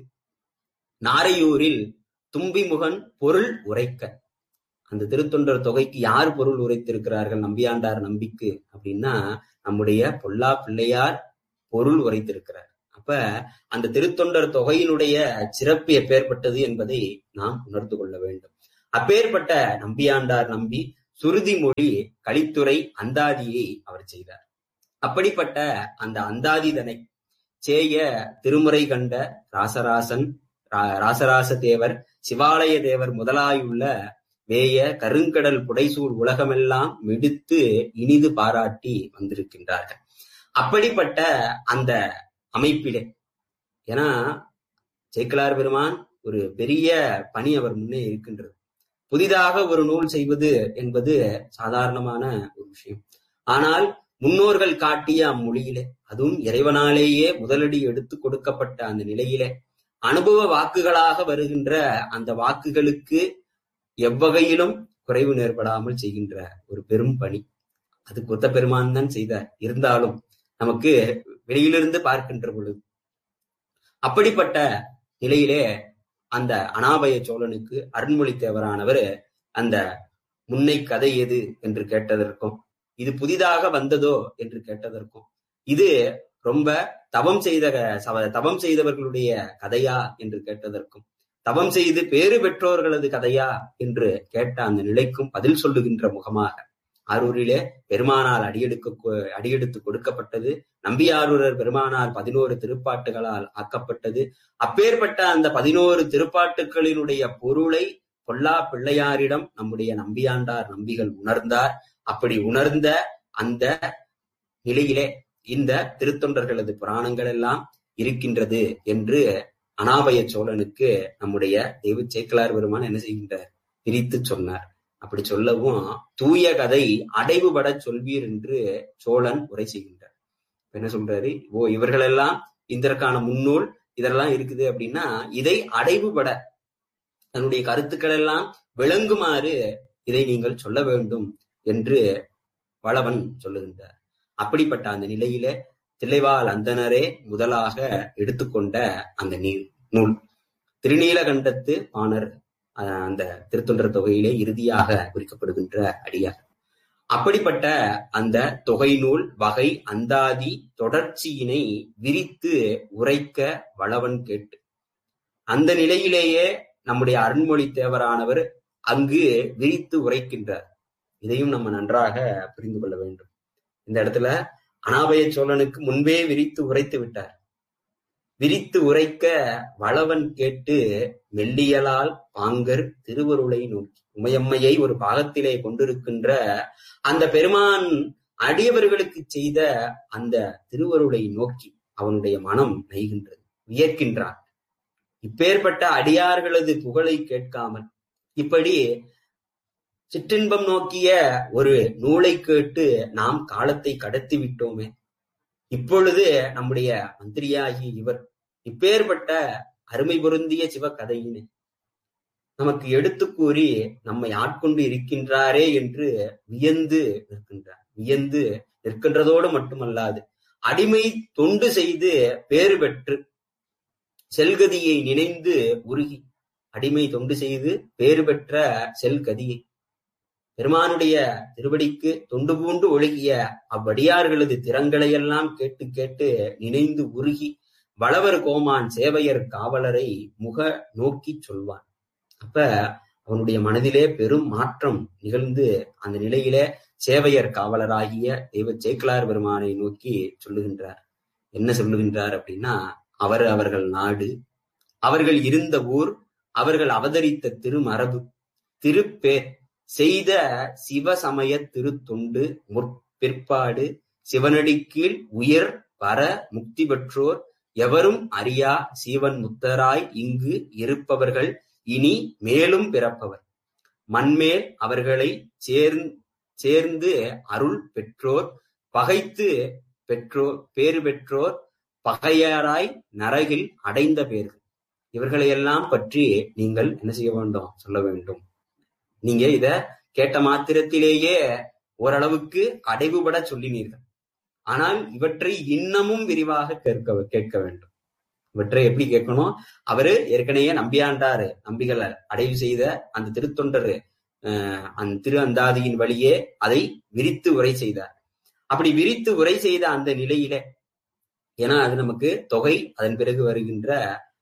நாரையூரில் தும்பிமுகன் பொருள் உரைக்க அந்த திருத்தொண்டர் தொகைக்கு யார் பொருள் உரைத்திருக்கிறார்கள் நம்பியாண்டார் நம்பிக்கு அப்படின்னா நம்முடைய பொல்லா பிள்ளையார் பொருள் உரைத்திருக்கிறார் அப்ப அந்த திருத்தொண்டர் தொகையினுடைய சிறப்பு எப்பேற்பட்டது என்பதை நாம் உணர்ந்து கொள்ள வேண்டும் அப்பேற்பட்ட நம்பியாண்டார் நம்பி சுருதி மொழி கலித்துறை அந்தாதியை அவர் செய்தார் அப்படிப்பட்ட அந்த அந்தாதிதனை சேய திருமுறை கண்ட ராசராசன் ரா- ராசராச தேவர் சிவாலய தேவர் முதலாயுள்ள வேய கருங்கடல் புடைசூழ் உலகமெல்லாம் மிடுத்து இனிது பாராட்டி வந்திருக்கின்றார்கள் அப்படிப்பட்ட அந்த அமைப்பிலே ஏன்னா சேக்கிலார் பெருமான் ஒரு பெரிய பணி அவர் முன்னே இருக்கின்றது புதிதாக ஒரு நூல் செய்வது என்பது சாதாரணமான ஒரு விஷயம் ஆனால் முன்னோர்கள் காட்டிய அம்மொழியிலே அதுவும் இறைவனாலேயே முதலடி எடுத்து கொடுக்கப்பட்ட அந்த நிலையிலே அனுபவ வாக்குகளாக வருகின்ற அந்த வாக்குகளுக்கு எவ்வகையிலும் குறைவு நேர்படாமல் செய்கின்ற ஒரு பெரும் பணி அது கொத்த பெருமான் தான் செய்தார் இருந்தாலும் நமக்கு வெளியிலிருந்து பார்க்கின்ற பொழுது அப்படிப்பட்ட நிலையிலே அந்த அனாபய சோழனுக்கு அருண்மொழி தேவரானவர் அந்த முன்னை கதை எது என்று கேட்டதற்கும் இது புதிதாக வந்ததோ என்று கேட்டதற்கும் இது ரொம்ப தவம் செய்த சவ- தவம் செய்தவர்களுடைய கதையா என்று கேட்டதற்கும் தவம் செய்து பேறு பெற்றோர்களது கதையா என்று கேட்ட அந்த நிலைக்கும் பதில் சொல்லுகின்ற முகமாக ஆரூரிலே பெருமானால் அடியெடுக்க கொ- அடியெடுத்து கொடுக்கப்பட்டது நம்பியாரூரர் பெருமானால் பதினோரு திருப்பாட்டுகளால் ஆக்கப்பட்டது அப்பேற்பட்ட அந்த பதினோரு திருப்பாட்டுகளினுடைய பொருளை பொல்லா பிள்ளையாரிடம் நம்முடைய நம்பியாண்டார் நம்பிகள் உணர்ந்தார் அப்படி உணர்ந்த அந்த நிலையிலே இந்த திருத்தொண்டர்களது புராணங்கள் எல்லாம் இருக்கின்றது என்று அனாபய சோழனுக்கு நம்முடைய தெய்வ சேக்கலார் பெருமான் என்ன செய்கின்றார் பிரித்து சொன்னார் அப்படி சொல்லவும் தூய கதை அடைவுபட சொல்வீர் என்று சோழன் உரை செய்கின்றார் இப்ப என்ன சொல்றாரு ஓ இவர்களெல்லாம் இதற்கான முன்னூல் இதெல்லாம் இருக்குது அப்படின்னா இதை அடைவுபட தன்னுடைய கருத்துக்கள் எல்லாம் விளங்குமாறு இதை நீங்கள் சொல்ல வேண்டும் என்று வளவன் சொல்லுகின்றார் அப்படிப்பட்ட அந்த நிலையிலே தில்லைவாழ் அந்தனரே முதலாக எடுத்துக்கொண்ட அந்த நீ- நூல் திருநீலகண்டத்து பாணர் அஹ், அந்த திருத்தொண்டர் தொகையிலே இறுதியாக குறிக்கப்படுகின்ற அடியார் அப்படிப்பட்ட அந்த தொகை நூல் வகை அந்தாதி தொடர்ச்சியினை விரித்து உரைக்க வளவன் கேட்டு அந்த நிலையிலேயே நம்முடைய அருண்மொழி தேவரானவர் அங்கு விரித்து உரைக்கின்றார் இதையும் நம்ம நன்றாக புரிந்து கொள்ள வேண்டும் இந்த இடத்துல அனாபய சோழனுக்கு முன்பே விரித்து உரைத்து விட்டார் விரித்து உரைக்க வளவன் கேட்டு மெல்லியலால் பாங்கர் திருவருளை நோக்கி உமையம்மையை ஒரு பாகத்திலே கொண்டிருக்கின்ற அந்த பெருமான் அடியவர்களுக்கு செய்த அந்த திருவருளை நோக்கி அவனுடைய மனம் நெய்கின்றது வியர்க்கின்றான் இப்பேற்பட்ட அடியார்களது புகழை கேட்காமல் இப்படி சிற்றின்பம் நோக்கிய ஒரு நூலை கேட்டு நாம் காலத்தை கடத்தி விட்டோமே இப்பொழுது நம்முடைய மந்திரியாகி இவர் இப்பேற்பட்ட அருமை பொருந்திய சிவகதையினை நமக்கு எடுத்து கூறி நம்மை ஆட்கொண்டு இருக்கின்றாரே என்று வியந்து நிற்கின்றார் வியந்து நிற்கின்றதோடு மட்டுமல்லாது அடிமை தொண்டு செய்து பேறு பெற்று செல்கதியை நினைந்து உருகி அடிமை தொண்டு செய்து பேறு பெற்ற செல்கதியை பெருமானுடைய திருவடிக்கு தொண்டு பூண்டு ஒழுகிய அவ்வடியார்களது திறங்களையெல்லாம் கேட்டு கேட்டு நினைந்து உருகி வளவர் கோமான் சேவையர் காவலரை முக நோக்கி சொல்வான் அப்ப அவனுடைய மனதிலே பெரும் மாற்றம் நிகழ்ந்து அந்த நிலையிலே சேவையர் காவலராகிய தெய்வ சேக்கலார் பெருமானை நோக்கி சொல்லுகின்றார் என்ன சொல்லுகின்றார் அப்படின்னா அவர் அவர்கள் நாடு அவர்கள் இருந்த ஊர் அவர்கள் அவதரித்த திருமரபு திருப்பேர் செய்த சிவசமய திருத்தொண்டு முற்பிற்பாடு சிவனடி கீழ் உயர் வர முக்தி பெற்றோர் எவரும் அறியா சீவன் முத்தராய் இங்கு இருப்பவர்கள் இனி மேலும் பிறப்பவர் மண்மேல் அவர்களை சேர்ந் சேர்ந்து அருள் பெற்றோர் பகைத்து பெற்றோர் பேறு பெற்றோர் பகையராய் நரகில் அடைந்த பேர்கள் இவர்களையெல்லாம் பற்றி நீங்கள் என்ன செய்ய வேண்டும் சொல்ல வேண்டும் நீங்க இத கேட்ட மாத்திரத்திலேயே ஓரளவுக்கு அடைவுபட சொல்லினீர்கள் ஆனால் இவற்றை இன்னமும் விரிவாக கேட்க கேட்க வேண்டும் இவற்றை எப்படி கேட்கணும் அவரு ஏற்கனவே நம்பியாண்டாரு நம்பிகள் அடைவு செய்த அந்த திருத்தொண்டர் அந்த திரு அந்தாதியின் வழியே அதை விரித்து உரை செய்தார் அப்படி விரித்து உரை செய்த அந்த நிலையிலே ஏன்னா அது நமக்கு தொகை அதன் பிறகு வருகின்ற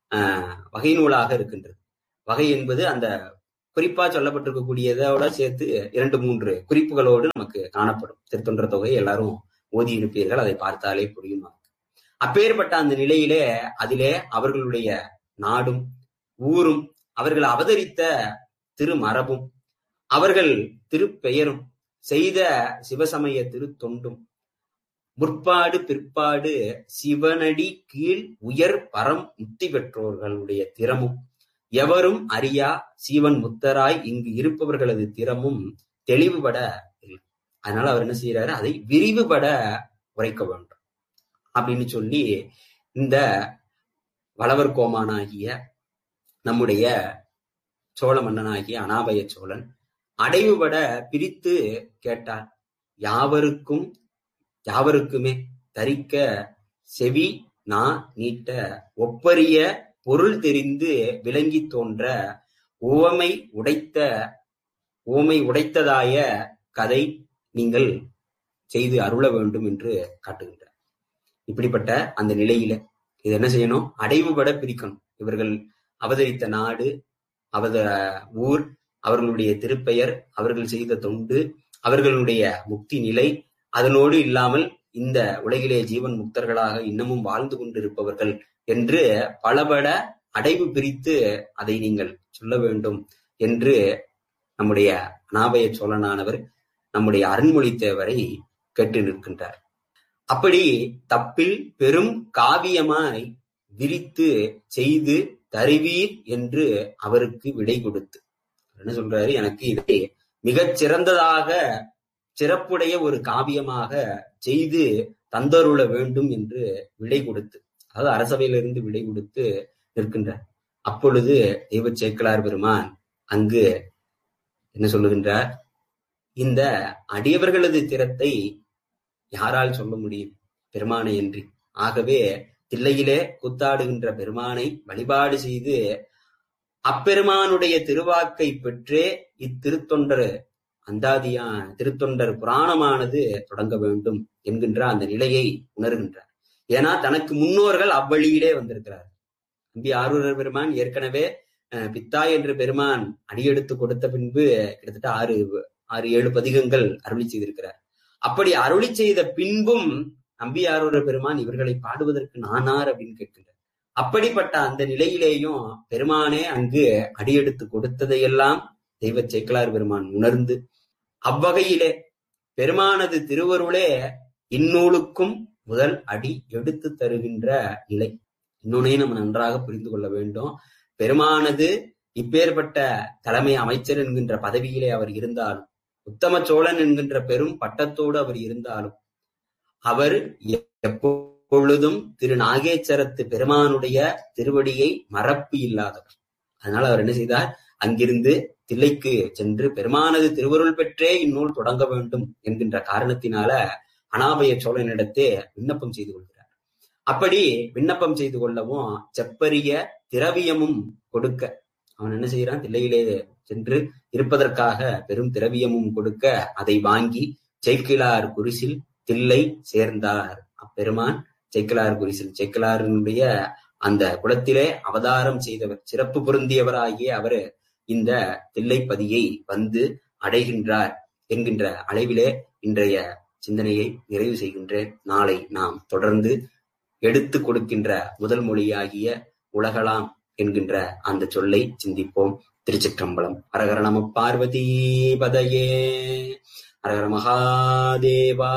வகை நூலாக இருக்கின்றது வகை என்பது அந்த குறிப்பா சொல்லப்பட்டிருக்கக்கூடியதோட சேர்த்து இரண்டு மூன்று குறிப்புகளோடு நமக்கு காணப்படும் திருத்தொன்ற தொகை எல்லாரும் ஓதி இருப்பீர்கள் அதை பார்த்தாலே புரியும் அப்பேற்பட்ட அந்த நிலையிலே அதிலே அவர்களுடைய நாடும் ஊரும் அவர்கள் அவதரித்த திருமரபும் அவர்கள் திருப்பெயரும் செய்த சிவசமய திருத்தொண்டும் முற்பாடு பிற்பாடு சிவனடி கீழ் உயர் பரம் முக்தி பெற்றோர்களுடைய திறமும் எவரும் அறியா சீவன் முத்தராய் இங்கு இருப்பவர்களது திறமும் தெளிவுபட இல்லை அதனால அவர் என்ன செய்யறாரு அதை விரிவுபட உரைக்க வேண்டும் அப்படின்னு சொல்லி இந்த வளவர் கோமானாகிய நம்முடைய சோழ மன்னனாகிய அனாபய சோழன் அடைவுபட பிரித்து கேட்டார் யாவருக்கும் யாவருக்குமே தரிக்க செவி நா நீட்ட ஒப்பரிய பொருள் தெரிந்து விளங்கி தோன்ற உவமை உடைத்த உவமை உடைத்ததாய கதை நீங்கள் செய்து அருள வேண்டும் என்று காட்டுகின்றார் இப்படிப்பட்ட அந்த நிலையில இது என்ன செய்யணும் அடைவுபட பிரிக்கணும் இவர்கள் அவதரித்த நாடு அவத ஊர் அவர்களுடைய திருப்பெயர் அவர்கள் செய்த தொண்டு அவர்களுடைய முக்தி நிலை அதனோடு இல்லாமல் இந்த உலகிலே ஜீவன் முக்தர்களாக இன்னமும் வாழ்ந்து கொண்டிருப்பவர்கள் என்று பலபட அடைவு பிரித்து அதை நீங்கள் சொல்ல வேண்டும் என்று நம்முடைய அனாபய சோழனானவர் நம்முடைய அருண்மொழி தேவரை கேட்டு நிற்கின்றார் அப்படி தப்பில் பெரும் காவியமாய் விரித்து செய்து தருவீர் என்று அவருக்கு விடை கொடுத்து என்ன சொல்றாரு எனக்கு இதை மிகச் சிறந்ததாக சிறப்புடைய ஒரு காவியமாக செய்து தந்தருள வேண்டும் என்று விடை கொடுத்து அதாவது அரசவையிலிருந்து விடை கொடுத்து நிற்கின்றார் அப்பொழுது தெய்வ சேக்கலார் பெருமான் அங்கு என்ன சொல்லுகின்றார் இந்த அடியவர்களது திறத்தை யாரால் சொல்ல முடியும் பெருமானை என்று ஆகவே தில்லையிலே கூத்தாடுகின்ற பெருமானை வழிபாடு செய்து அப்பெருமானுடைய திருவாக்கை பெற்றே இத்திருத்தொண்டர் அந்தாதியா திருத்தொண்டர் புராணமானது தொடங்க வேண்டும் என்கின்ற அந்த நிலையை உணர்கின்றார் ஏன்னா தனக்கு முன்னோர்கள் அவ்வழியிலே வந்திருக்கிறார் நம்பி ஆரூரர் பெருமான் ஏற்கனவே பித்தா என்ற பெருமான் அடியெடுத்து கொடுத்த பின்பு கிட்டத்தட்ட ஆறு ஆறு ஏழு பதிகங்கள் அருளி செய்திருக்கிறார் அப்படி அருளி செய்த பின்பும் நம்பி ஆரூரர் பெருமான் இவர்களை பாடுவதற்கு நானார் அப்படின்னு கேட்கின்றார் அப்படிப்பட்ட அந்த நிலையிலேயும் பெருமானே அங்கு அடியெடுத்து கொடுத்ததையெல்லாம் தெய்வ சேக்கலார் பெருமான் உணர்ந்து அவ்வகையிலே பெருமானது திருவருளே இந்நூலுக்கும் முதல் அடி எடுத்து தருகின்ற நிலை இன்னொன்னையும் நம்ம நன்றாக புரிந்து கொள்ள வேண்டும் பெருமானது இப்பேற்பட்ட தலைமை அமைச்சர் என்கின்ற பதவியிலே அவர் இருந்தாலும் உத்தம சோழன் என்கின்ற பெரும் பட்டத்தோடு அவர் இருந்தாலும் அவர் எப்பொழுதும் திரு நாகேச்சரத்து பெருமானுடைய திருவடியை மறப்பு இல்லாதவர் அதனால அவர் என்ன செய்தார் அங்கிருந்து தில்லைக்கு சென்று பெருமானது திருவருள் பெற்றே இந்நூல் தொடங்க வேண்டும் என்கின்ற காரணத்தினால அனாபய சோழனிடத்தே விண்ணப்பம் செய்து கொள்கிறார் அப்படி விண்ணப்பம் செய்து கொள்ளவும் செப்பரிய திரவியமும் கொடுக்க அவன் என்ன செய்யறான் தில்லையிலே சென்று இருப்பதற்காக பெரும் திரவியமும் கொடுக்க அதை வாங்கி செய்கிலார் குரிசில் தில்லை சேர்ந்தார் அப்பெருமான் செய்கிலார் குரிசில் செய்கிலாரினுடைய அந்த குலத்திலே அவதாரம் செய்தவர் சிறப்பு பொருந்தியவராகிய அவர் இந்த தில்லைப்பதியை வந்து அடைகின்றார் என்கின்ற அளவிலே இன்றைய சிந்தனையை நிறைவு செய்கின்றேன் நாளை நாம் தொடர்ந்து எடுத்து கொடுக்கின்ற முதல் மொழியாகிய உலகலாம் என்கின்ற அந்த சொல்லை சிந்திப்போம் திருச்சிற்றம்பலம் அரகர நம பார்வதி பதையே அரகர மகாதேவா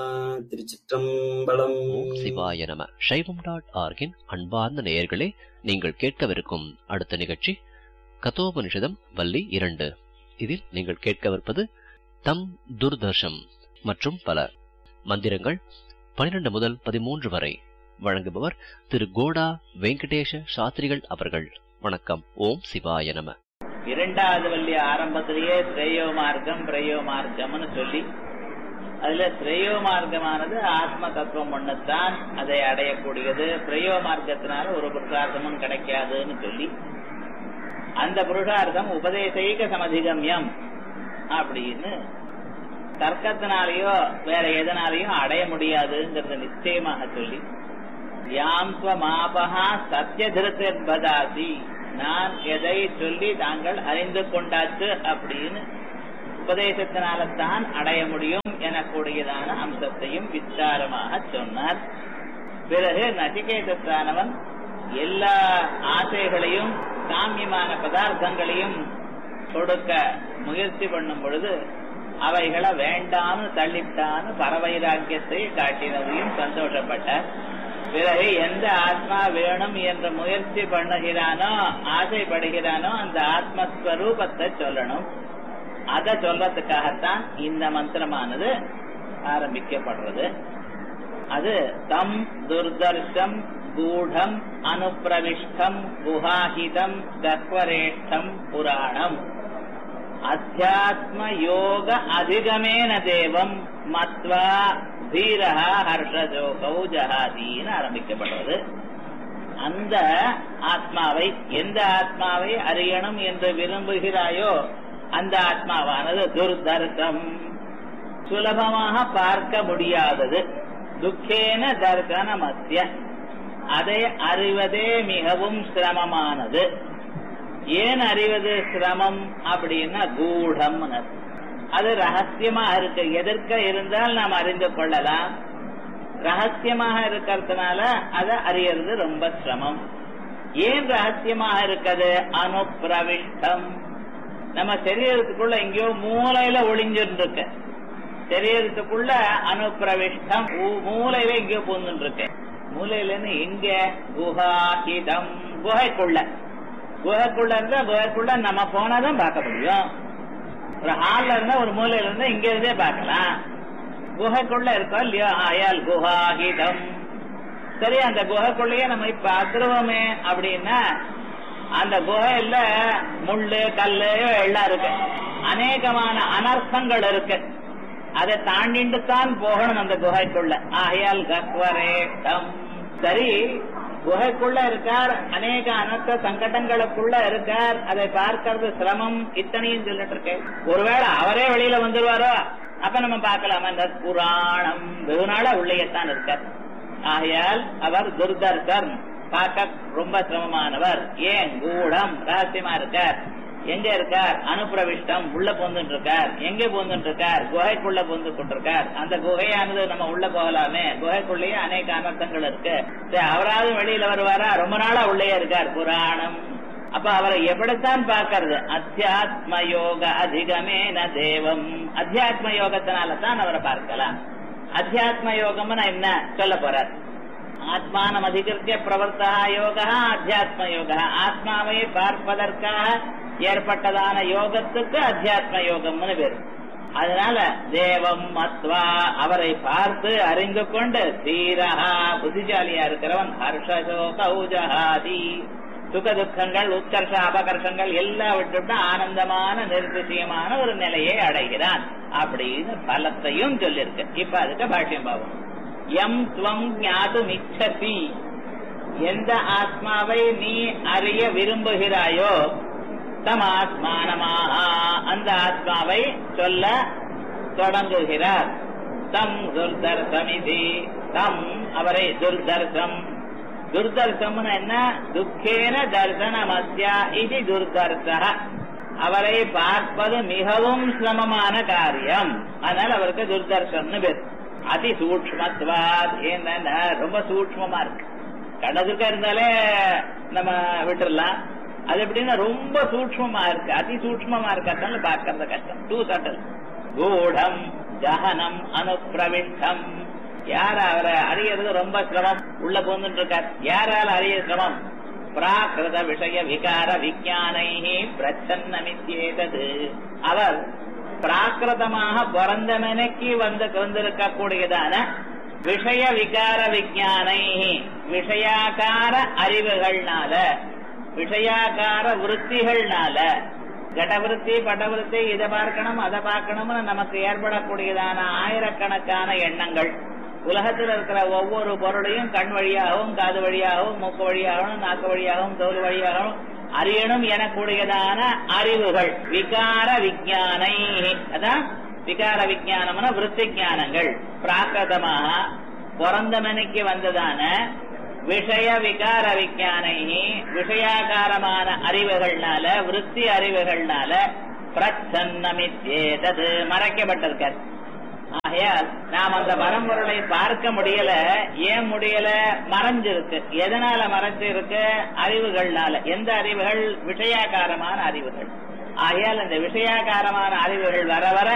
திருச்சிற்றம்பலம் ஓம் சிவாய நம சைவம் டாட் ஆர்கின் அன்பார்ந்த நேயர்களே நீங்கள் கேட்கவிருக்கும் அடுத்த நிகழ்ச்சி கதோபனிஷதம் வள்ளி இரண்டு இதில் நீங்கள் கேட்கவிருப்பது தம் துர்தர்ஷம் மற்றும் பல மந்திரங்கள் பனிரெண்டு முதல் பதிமூன்று வரை வழங்குபவர் திரு கோடா வெங்கடேஷ சாஸ்திரிகள் அவர்கள் வணக்கம் ஓம் சிவாய நம இரண்டாவது வள்ளி ஆரம்பத்திலேயே ஸ்ரேயோ மார்க்கம் பிரயோ மார்க்கம்னு சொல்லி அதுல ஸ்ரேயோ மார்க்கமானது ஆத்ம தத்துவம் ஒண்ணுத்தான் அதை அடையக்கூடியது பிரயோ மார்க்கத்தினால ஒரு புருஷார்த்தமும் கிடைக்காதுன்னு சொல்லி அந்த புருஷார்த்தம் உபதேசைக சமதிகமியம் அப்படின்னு தர்க்கத்தினாலேயோ வேற எதனாலேயும் அடைய முடியாதுங்கிறத நிச்சயமாக சொல்லி யாம் மாபகா சத்தியதிருத்தபதாசி நான் எதை சொல்லி தாங்கள் அறிந்து கொண்டாச்சு அப்படின்னு உபதேசத்தினால்தான் அடைய முடியும் எனக்கூடியதான அம்சத்தையும் விஸ்தாரமாக சொன்னார் பிறகு நசிகேதத்தானவன் எல்லா ஆசைகளையும் காமியமான பதார்த்தங்களையும் கொடுக்க முயற்சி பண்ணும் பொழுது அவைகளை வேண்டாம்னு தள்ளிட்டான்னு பரவைராக்கியத்தை காட்டினதையும் சந்தோஷப்பட்டார் பிறகு எந்த ஆத்மா வேணும் என்று முயற்சி பண்ணுகிறானோ ஆசைப்படுகிறானோ அந்த ஆத்மஸ்வரூபத்தை சொல்லணும் அதை சொல்றதுக்காகத்தான் இந்த மந்திரமானது ஆரம்பிக்கப்படுறது அது தம் துர்தர்ஷம் கூடம் அனுப்பிரவிஷ்டம் குஹாஹிதம் கக்வரேஷ்டம் புராணம் அத்தியாத்ம யோக அதிகமேன தேவம் மத்வா தீரஹா ஹர்ஷஜோகௌ ஜஹாதின்னு ஆரம்பிக்கப்படுவது அந்த ஆத்மாவை எந்த ஆத்மாவை அறியணும் என்று விரும்புகிறாயோ அந்த ஆத்மாவானது துர்தர்க்கம் சுலபமாக பார்க்க முடியாதது துக்கேன தர்க்கன மத்திய அதை அறிவதே மிகவும் சிரமமானது ஏன் அறிவது சிரமம் அப்படின்னா கூடம் அது ரகசியமா இருக்கு எதற்க இருந்தால் நாம் அறிந்து கொள்ளலாம் ரகசியமாக இருக்கிறதுனால அதை அறியறது ரொம்ப சிரமம் ஏன் ரகசியமாக இருக்குது அனுப்பிரவிஷ்டம் நம்ம சரீரத்துக்குள்ள எங்கேயோ மூலையில ஒளிஞ்சுட்டு இருக்கு சரீரத்துக்குள்ள அனுப்பிரவிஷ்டம் மூலையில எங்கேயோ பூந்துட்டு இருக்கு மூலையிலன்னு எங்க குஹாஹிதம் குகைக்குள்ள குகைக்குள்ள இருந்தா குகைக்குள்ள நம்ம போனாதான் பார்க்க முடியும் ஒரு ஹால்ல இருந்தா ஒரு மூலையில இருந்தா இங்க இருந்தே பார்க்கலாம் குகைக்குள்ள இருக்கோம் இல்லையோ ஆயால் குஹாஹிதம் சரி அந்த குகைக்குள்ளேயே நம்ம இப்ப அத்துருவோமே அப்படின்னா அந்த குகையில முள்ளு கல்லு எல்லாம் இருக்கு அநேகமான அனர்த்தங்கள் இருக்கு அதை தாண்டிட்டு தான் போகணும் அந்த குகைக்குள்ள ஆகையால் கக்வரேட்டம் சரி குகைக்குள்ள இருக்கார் அநேக அனர்த்த சங்கடங்களுக்குள்ள இருக்கார் அதை பார்க்கறது சிரமம் இத்தனையும் சொல்லிட்டு இருக்கேன் ஒருவேளை அவரே வெளியில வந்துருவாரோ அப்ப நம்ம பார்க்கலாமா இந்த புராணம் வெகு நாளா உள்ளேயத்தான் இருக்கார் ஆகையால் அவர் துர்தர்கர் பார்க்க ரொம்ப சிரமமானவர் ஏன் கூடம் ரகசியமா இருக்கார் எங்க இருக்கார் அனுப்பிரவிஷ்டம் உள்ள போந்துட்டு இருக்கார் எங்க போந்துட்டு இருக்கார் குகைக்குள்ள போந்து கொண்டிருக்கார் அந்த குகையானது நம்ம உள்ள போகலாமே குகைக்குள்ளேயே அநேக அனர்த்தங்கள் இருக்கு சரி, அவராவது வெளியில வருவாரா ரொம்ப நாளா உள்ளே இருக்கார் புராணம் அப்ப அவரை எப்படித்தான் பார்க்கறது அத்தியாத்ம யோக அதிகமேன தேவம் அத்தியாத்ம யோகத்தினால தான் அவரை பார்க்கலாம் அத்தியாத்ம யோகம்னு என்ன சொல்ல போறார் ஆத்மானம் அதிகரிக்க பிரவர்த்தா யோக அத்தியாத்ம யோக ஆத்மாவை பார்ப்பதற்காக ஏற்பட்டதான யோகத்துக்கு அத்தியாத்ம யோகம்னு பேரு அதனால தேவம் மத்வா அவரை பார்த்து அறிந்து கொண்டு தீரஹா புத்திசாலியா இருக்கிறவன் ஹர்ஷசோக உஜஹாதி சுக துக்கங்கள் உத்கர்ஷ அபகர்ஷங்கள் எல்லாம் விட்டுவிட்டு ஆனந்தமான நிர்திசயமான ஒரு நிலையை அடைகிறான் அப்படின்னு பலத்தையும் சொல்லியிருக்கு இப்ப அதுக்கு பாஷ்யம் பாவம் எம் துவம் ஞாதும் இச்சசி எந்த ஆத்மாவை நீ அறிய விரும்புகிறாயோ தம் ஆத்மானமாக அந்த ஆத்மாவை சொல்ல தொடங்குகிறார் தம் துர்தர்சமிதி தம் அவரை துர்தர்சம் துர்தர்சம்னு என்ன துக்கேன தர்சனமத்யா இது துர்தர்சக அவரை பார்ப்பது மிகவும் சிரமமான காரியம் அதனால அவருக்கு துர்தர்சம்னு பேர் அதி சூக்மத்வாத் என்னன்னா ரொம்ப சூக்மமா இருக்கு கடதுக்க இருந்தாலே நம்ம விட்டுறலாம் அது எப்படின்னா ரொம்ப சூக்மமா இருக்கு அதி சூக்மமா இருக்கறதுனால பார்க்கறது கஷ்டம் டூ சட்டல் கூடம் ஜஹனம் அனுப்பிரவிஷ்டம் யார அவரை அறியறது ரொம்ப சிரமம் உள்ள போந்துட்டு இருக்கார் யாரால அறிய சிரமம் பிராகிருத விஷய விகார விஞ்ஞானை பிரச்சன்னமித்தேதது அவர் பிராகிருதமாக பிறந்த மெனக்கி வந்து வந்திருக்கக்கூடியதான விஷய விகார விஞ்ஞானை விஷயாகார அறிவுகள்னால விஷயாகார விருத்திகள்னால கடவிருத்தி படவிருத்தி இதை பார்க்கணும் அதை பார்க்கணும்னு நமக்கு ஏற்படக்கூடியதான ஆயிரக்கணக்கான எண்ணங்கள் உலகத்தில் இருக்கிற ஒவ்வொரு பொருளையும் கண் வழியாகவும் காது வழியாகவும் மூக்கு வழியாகவும் நாக்கு வழியாகவும் தோல் வழியாகவும் அறியணும் எனக்கூடியதான அறிவுகள் விகார விஞ்ஞானை அதான் விகார விஞ்ஞானம்னா விருத்தி ஞானங்கள் பிராகிருதமாக பிறந்த மணிக்கு வந்ததான விஷய விகார விஞ்ஞானை விஷயாகாரமான அறிவுகள்னால விருத்தி அறிவுகள்னால பிரச்சன்னமித்தேதது மறைக்கப்பட்டிருக்கார் ஆகையால் நாம் அந்த பரம்பொருளை பார்க்க முடியல ஏன் முடியல மறைஞ்சிருக்கு எதனால மறைஞ்சிருக்கு அறிவுகள்னால எந்த அறிவுகள் விஷயாகாரமான அறிவுகள் ஆகையால் இந்த விஷயாகாரமான அறிவுகள் வர வர